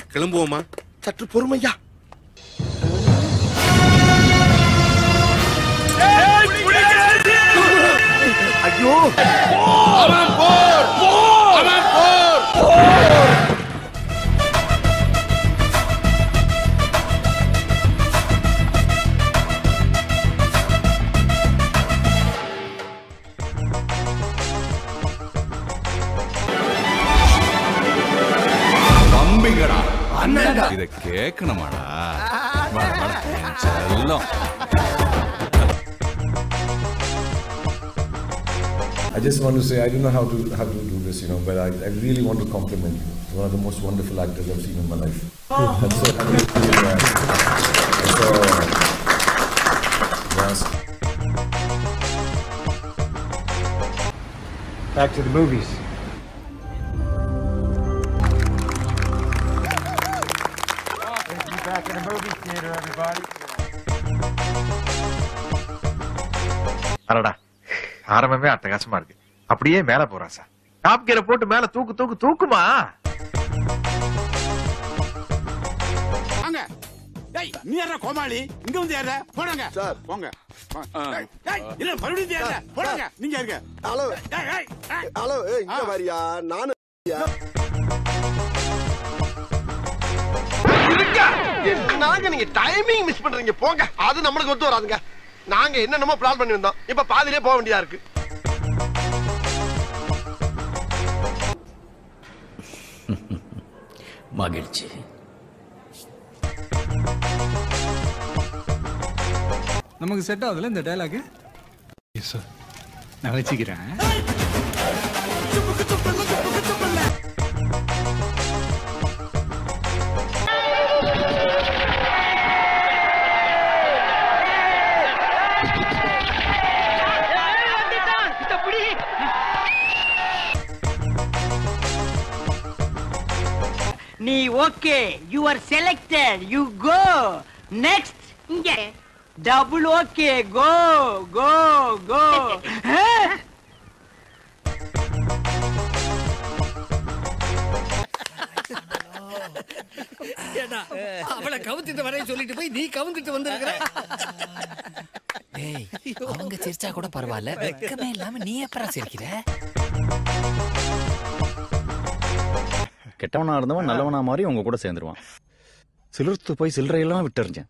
கிளம்புவோமா சற்று பொறுமையா ஐயோ அவன் போர் அவன் போர் தம்பிங்கடா அண்ணன்டா இத கேட்கணுமாடா வாடா, வாடா, என் செல்லம் I just want to say I don't know how to how to do this, you know, but I, I really want to compliment you. You're one of the most wonderful actors I've seen in my life. I'm so happy to see you. man. I'm so yes. Back to the movies. Back in the movie theater, everybody. அடடா ஆரம்பமே அட்டகாசமா இருக்கு அப்படியே மேல போறான் sir top கியரை போட்டு மேல தூக்கு தூக்கு தூக்குமா வாங்க டேய் நீ யாரா கோமாளி இங்க வந்து யாரா போடுங்க சார். போங்க டேய், டேய், இல்ல மறுபடியும் யாரா போடுங்க நீங்க இருங்க ஹலோ டேய், டேய், டேய். ஹலோ ஏய் இங்க ஆ. வாரியா நானு நாங்க நீங்க டைமிங் மிஸ் பண்றீங்க போங்க அது நம்மளுக்கு ஒத்து வராதுங்க நாங்க என்னென்னமோ பிளான் பண்ணி வந்தோம் இப்ப பாதியிலே போக வேண்டியதா இருக்கு மகிழ்ச்சி நமக்கு செட் ஆகுதுல இந்த டைலாக் நான் வச்சுக்கிறேன் நீ okay you are selected you go next இங்க double okay go go go அவளை கவுத்திட்டு வரேன் சொல்லிட்டு போய் நீ கவுந்துட்டு வந்திருக்கிற டேய் அவங்க சிரிச்சா கூட பரவாயில்ல வெக்கமே இல்லாம நீ எப்பறம் சிரிக்கிற கெட்டவனா இருந்தவன் நல்லவனா மாறி உங்க கூட சேர்ந்துருவான் சிலிர்த்து போய் சில்லறையெல்லாம் விட்டுறிஞ்சேன்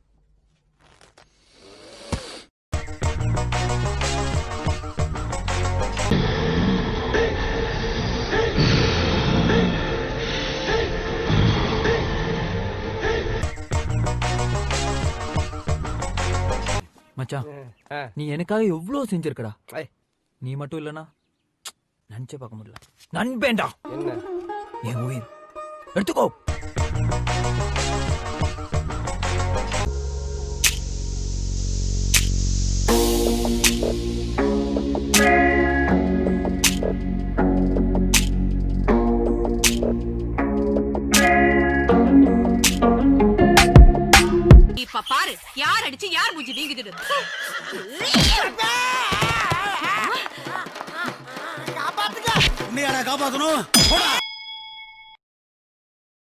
மச்சான் நீ எனக்காக எவ்வளவு செஞ்சிருக்கடா நீ மட்டும் இல்லனா நினைச்சே பார்க்க முடியல நண்பேண்டா என்ன என் உயிர் எடுத்துக்கோ இப்ப பாரு யார் அடிச்சு யார் மூஞ்சி நீங்குது உன்னையாடா காப்பாத்தணும் போடா